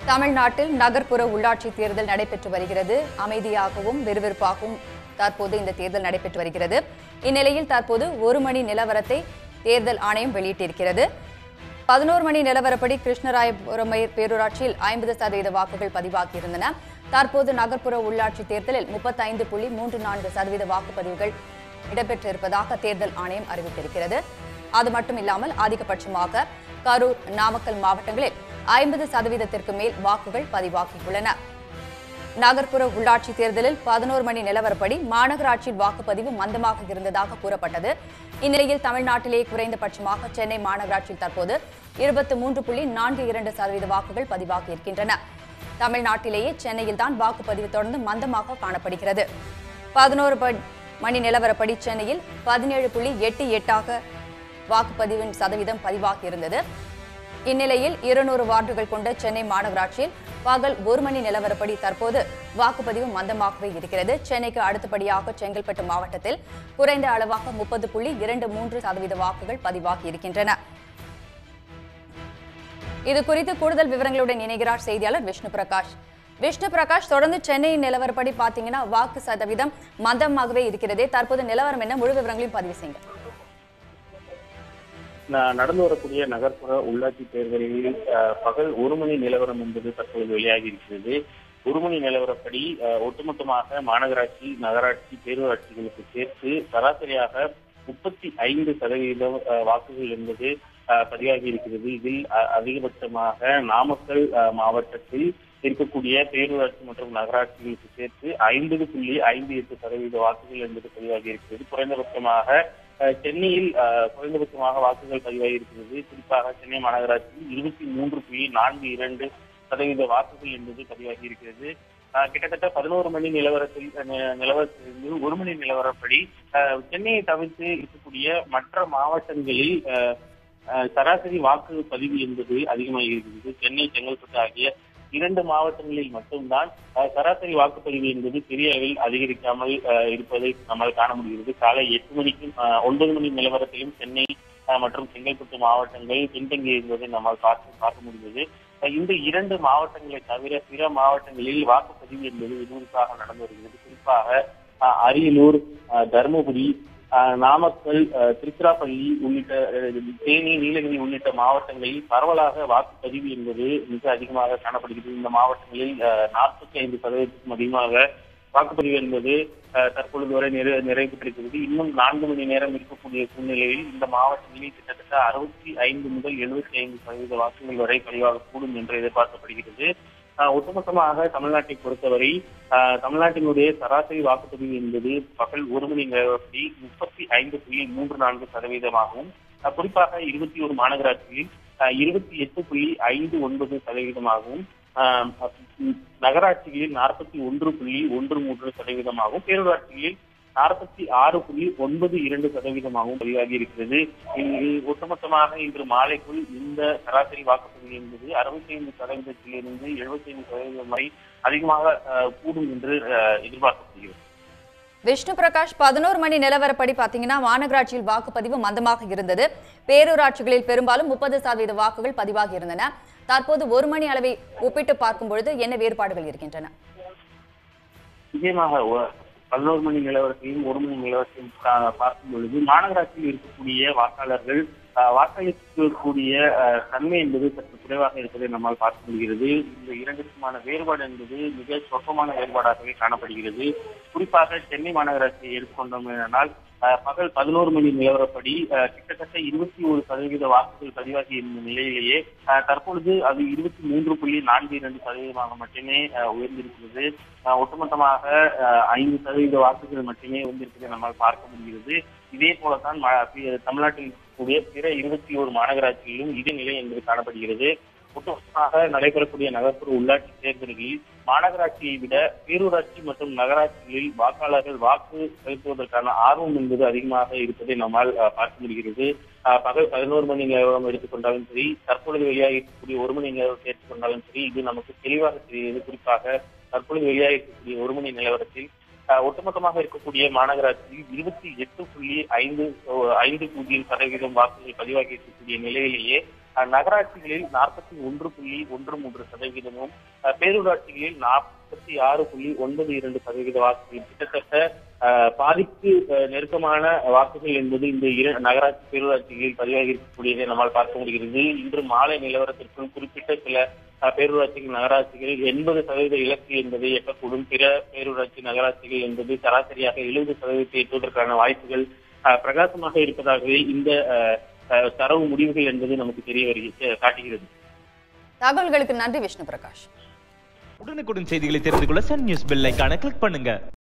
தமிழ்நாட்டில் நகர்ப்புற உள்ளாட்சி தேர்தல் நடைபெற்று வருகிறது அமைதியாகவும் விறுவிறுப்பாகவும் தற்போது இந்த தேர்தல் நடைபெற்று வருகிறது இந்நிலையில் தற்போது ஒரு மணி நிலவரத்தை தேர்தல் ஆணையம் வெளியிட்டிருக்கிறது பதினோரு மணி நிலவரப்படி கிருஷ்ணராயபுரம் பேரூராட்சியில் ஐம்பது சதவீத வாக்குகள் பதிவாகியிருந்தன தற்போது நகர்ப்புற உள்ளாட்சி தேர்தலில் முப்பத்தைந்து புள்ளி மூன்று நான்கு சதவீத வாக்குப்பதிவுகள் இடம்பெற்றிருப்பதாக தேர்தல் ஆணையம் அறிவித்திருக்கிறது அது மட்டும் இல்லாமல் அதிகபட்சமாக கரூர் நாமக்கல் மாவட்டங்களில் ஐம்பது சதவீதத்திற்கு மேல் வாக்குகள் பதிவாகியுள்ளன நகர்ப்புற உள்ளாட்சி தேர்தலில் பதினோரு மணி நிலவரப்படி மாநகராட்சியில் வாக்குப்பதிவு மந்தமாக இருந்ததாக கூறப்பட்டது இந்நிலையில் தமிழ்நாட்டிலே குறைந்தபட்சமாக சென்னை மாநகராட்சியில் தற்போது இருபத்தி மூன்று புள்ளி நான்கு இரண்டு சதவீத வாக்குகள் பதிவாகி இருக்கின்றன தமிழ்நாட்டிலேயே சென்னையில் தான் வாக்குப்பதிவு தொடர்ந்து மந்தமாக காணப்படுகிறது பதினோரு மணி நிலவரப்படி சென்னையில் பதினேழு புள்ளி எட்டு எட்டாக வாக்குப்பதிவின் சதவீதம் பதிவாகி இருந்தது இந்நிலையில் இருநூறு வார்டுகள் கொண்ட சென்னை மாநகராட்சியில் பகல் ஒரு மணி நிலவரப்படி தற்போது வாக்குப்பதிவு மந்தமாகவே இருக்கிறது சென்னைக்கு அடுத்தபடியாக செங்கல்பட்டு மாவட்டத்தில் குறைந்த அளவாக முப்பது புள்ளி இரண்டு மூன்று சதவீத வாக்குகள் பதிவாகி இருக்கின்றன இது குறித்து கூடுதல் விவரங்களுடன் இணைகிறார் செய்தியாளர் விஷ்ணு பிரகாஷ் விஷ்ணு பிரகாஷ் தொடர்ந்து சென்னை நிலவரப்படி பாத்தீங்கன்னா வாக்கு சதவீதம் மந்தமாகவே இருக்கிறதே தற்போது நிலவரம் என்ன முழு விவரங்களையும் பதிவு செய்யுங்க ந- நடந்து வரக்கூடிய நகர்ப்புற உள்ளாட்சி தேர்தலில் அஹ், பகல் ஒரு மணி நிலவரம் என்பது தற்போது வெளியாகி இருக்கிறது ஒரு மணி நிலவரப்படி அஹ், ஒட்டுமொத்தமாக மாநகராட்சி நகராட்சி பேரூராட்சிகளுக்கு சேர்த்து சராசரியாக முப்பத்தி ஐந்து சதவீதம் அஹ், வாக்குகள் என்பது அஹ், பதிவாகி இருக்கிறது இதில் அ- அதிகபட்சமாக நாமக்கல் அஹ், மாவட்டத்தில் இருக்கக்கூடிய பேரூராட்சி மற்றும் நகராட்சிகளுக்கு சேர்த்து ஐம்பது புள்ளி ஐந்து எட்டு சதவீத வாக்குகள் என்பது பதிவாகி இருக்கிறது குறைந்தபட்சமாக அஹ், சென்னையில் அஹ், குறைந்தபட்சமாக வாக்குகள் பதிவாகி இருக்கிறது குறிப்பாக சென்னை மாநகராட்சியில் இருபத்தி மூன்று புள்ளி நான்கு இரண்டு சதவீத வாக்குகள் என்பது பதிவாகி இருக்கிறது அஹ், கிட்டத்தட்ட பதினோரு மணி நிலவரத்தில் அஹ், நி- நிலவரத்திலிருந்து ஒரு மணி நிலவரப்படி அஹ், சென்னையை தவிர்த்து இருக்கக்கூடிய மற்ற மாவட்டங்களில் அஹ், அஹ், சராசரி வாக்கு பதிவு என்பது அதிகமாக இருக்கிறது சென்னை செங்கல்பட்டு ஆகிய இரண்டு மாவட்டங்களில் மட்டும்தான் அஹ், சராசரி வாக்குப்பதிவு என்பது பெரிய அளவில் அதிகரிக்காமல் அஹ், இருப்பதை நம்மால் காண முடிகிறது காலை எட்டு மணிக்கும் அஹ், ஒன்பது மணி நிலவரத்திலும் சென்னை அஹ், மற்றும் செங்கல்பட்டு மாவட்டங்கள் பின்தங்கி இருந்ததை நம்மால் பார்த்து பார்க்க முடிந்தது அஹ், இந்த இரண்டு மாவட்டங்களை தவிர பிற மாவட்டங்களில் வாக்குப்பதிவு என்பது விறுவிறுப்பாக நடந்து வருகிறது குறிப்பாக அஹ், அரியலூர் அஹ், தருமபுரி அஹ், நாமக்கல் அஹ், திருச்சிராப்பள்ளி உள்ளிட்ட அஹ், தேனி நீலகிரி உள்ளிட்ட மாவட்டங்களில் பரவலாக வாக்குப்பதிவு என்பது மிக அதிகமாக காணப்படுகிறது இந்த மாவட்டங்களில் நாற்பத்தி ஐந்து சதவீதத்துக்கும் அதிகமாக வாக்குப்பதிவு என்பது அஹ், தற்பொழுது வரை நிறை நிறைவு பெற்றிருக்கிறது இன்னும் நான்கு மணி நேரம் இருக்கக்கூடிய சூழ்நிலையில் இந்த மாவட்டங்களில் கிட்டத்தட்ட அறுபத்தி ஐந்து முதல் எழுபத்தி ஐந்து சதவீத வாக்குகள் வரை பதிவாகக்கூடும் என்று எதிர்பார்க்கப்படுகிறது அஹ், ஒட்டுமொத்தமாக தமிழ்நாட்டை பொறுத்தவரை அஹ், தமிழ்நாட்டினுடைய சராசரி வாக்குப்பதிவு என்பது பகல் ஒரு மணி நேரப்படி முப்பத்தி ஐந்து புள்ளி மூன்று நான்கு சதவீதமாகவும் அஹ், குறிப்பாக இருபத்தி ஒரு மாநகராட்சியில் இருபத்தி எட்டு புள்ளி ஐந்து ஒன்பது சதவீதமாகவும் அஹ், உம், நகராட்சிகளில் நாற்பத்தி ஒன்று புள்ளி ஒன்று மூன்று சதவீதமாகவும் பேரூராட்சிகளில் நாற்பத்தி ஆறு புள்ளி ஒன்பது இரண்டு சதவீதமாகவும் பதிவாகி இருக்கிறது இங்கு ஒட்டுமொத்தமாக இன்று மாலைக்குள் இந்த சராசரி வாக்குப்பதிவு என்பது அறுபத்தி ஐந்து சதவீதத்திலிருந்து எழுபத்தி ஐந்து சதவீதம் வரை அதிகமாக அஹ், கூடும் என்று அஹ், எதிர்பார்க்கப்படுகிறது விஷ்ணு பிரகாஷ் பதினோரு மணி நிலவரப்படி பாத்தீங்கன்னா மாநகராட்சியில் வாக்குப்பதிவு மந்தமாக இருந்தது பேரூராட்சிகளில் பெரும்பாலும் முப்பது சதவீத வாக்குகள் பதிவாகி இருந்தன தற்போது ஒரு மணி அளவை ஒப்பிட்டு பார்க்கும் பொழுது என்ன வேறுபாடுகள் இருக்கின்றன நிச்சயமாக ஒ- பதினோரு மணி நிலவரத்தையும் ஒரு மணி நிலவரத்தையும் பா- பார்க்கும் பொழுது மாநகராட்சியில் இருக்கக்கூடிய வாக்காளர்கள் அஹ், வாக்களிக்கக்கூடிய அஹ், தன்மை என்பது சற்று குறைவாக இருப்பதை நம்மால் பார்க்க முடிகிறது இந்த இரண்டுக்குமான வேறுபாடு என்பது மிக சொற்பமான வேறுபாடாகவே காணப்படுகிறது குறிப்பாக சென்னை மாநகராட்சியை எடுத்துக்கொண்டோமேனால் அஹ், பகல் பதினோரு மணி நிலவரப்படி அஹ், கிட்டத்தட்ட இருபத்தி ஒரு சதவீத வாக்குகள் பதிவாகி இருந்த நிலையிலேயே அஹ், தற்பொழுது அது இருபத்தி மூன்று புள்ளி நான்கு இரண்டு சதவீதமாக மட்டுமே அஹ், உயர்ந்திருக்கிறது அஹ், ஒட்டுமொத்தமாக அஹ், ஐந்து சதவீத வாக்குகள் மட்டுமே வந்திருப்பதை நம்மால் பார்க்க முடிகிறது இதே போலத்தான் ம- பி- தமிழ்நாட்டில் கூடிய பிற இருபத்தி ஒரு மாநகராட்சிகளிலும் இதே நிலை என்பது காணப்படுகிறது ஒட்டுமொத்தமாக நடைபெறக்கூடிய நகர்ப்புற உள்ளாட்சி தேர்தல்களில் மாநகராட்சியை விட பேரூராட்சி மற்றும் நகராட்சிகளில் வாக்காளர்கள் வாக்கு செலுத்துவதற்கான ஆர்வம் என்பது அதிகமாக இருப்பதை நம்மால் அஹ், பார்க்க முடிகிறது அஹ், பகல் பதினோரு மணி நேரம் எடுத்துக்கொண்டாலும் சரி தற்பொழுது வெளியாக இருக்கக்கூடிய ஒரு மணி நேரம் எடுத்துக்கொண்டாலும் சரி இது நமக்கு தெளிவாக தெரிகிறது குறிப்பாக தற்பொழுது வெளியாக இருக்கக்கூடிய ஒரு மணி நிலவரத்தில் அஹ், ஒட்டுமொத்தமாக இருக்கக்கூடிய மாநகராட்சியில் இருபத்தி எட்டு புள்ளி ஐந்து ஐந்து பூஜ்ஜியம் சதவீதம் வாக்குகள் பதிவாகி இருக்கக்கூடிய நிலையிலேயே அஹ், நகராட்சிகளில் நாற்பத்தி ஒன்று புள்ளி ஒன்று மூன்று சதவீதமும் அஹ், பேரூராட்சிகளில் நாற்பத்தி ஆறு புள்ளி ஒன்பது இரண்டு சதவீத வாக்குகள் கிட்டத்தட்ட அஹ், பாதிக்கு அஹ், நெருக்கமான வாக்குகள் என்பது இந்த இரு நகராட்சி பேரூராட்சிகளில் பதிவாகி இருக்கக்கூடியதை நம்மால் பார்க்க முடிகிறது இன்று மாலை நிலவரத்திற்குள் குறிப்பிட்ட சில அஹ், பேரூராட்சிகள் நகராட்சிகள் எண்பது சதவீத இலக்கு என்பதை எட்டக்கூடும் பிற பேரூராட்சி நகராட்சிகள் என்பது சராசரியாக எழுபது சதவீதத்தை எட்டுவதற்கான வாய்ப்புகள் அஹ், பிரகாசமாக இருப்பதாகவே இந்த அஹ், அஹ், தரவு முடிவுகள் என்பது நமக்கு தெரிய வருகிறது காட்டுகிறது தகவல்களுக்கு நன்றி விஷ்ணு பிரகாஷ் உடனுக்குடன் செய்திகளை தெரிந்து கொள்ள சன் நியூஸ் பெல் ஐகானை கிளிக் பண்ணுங்க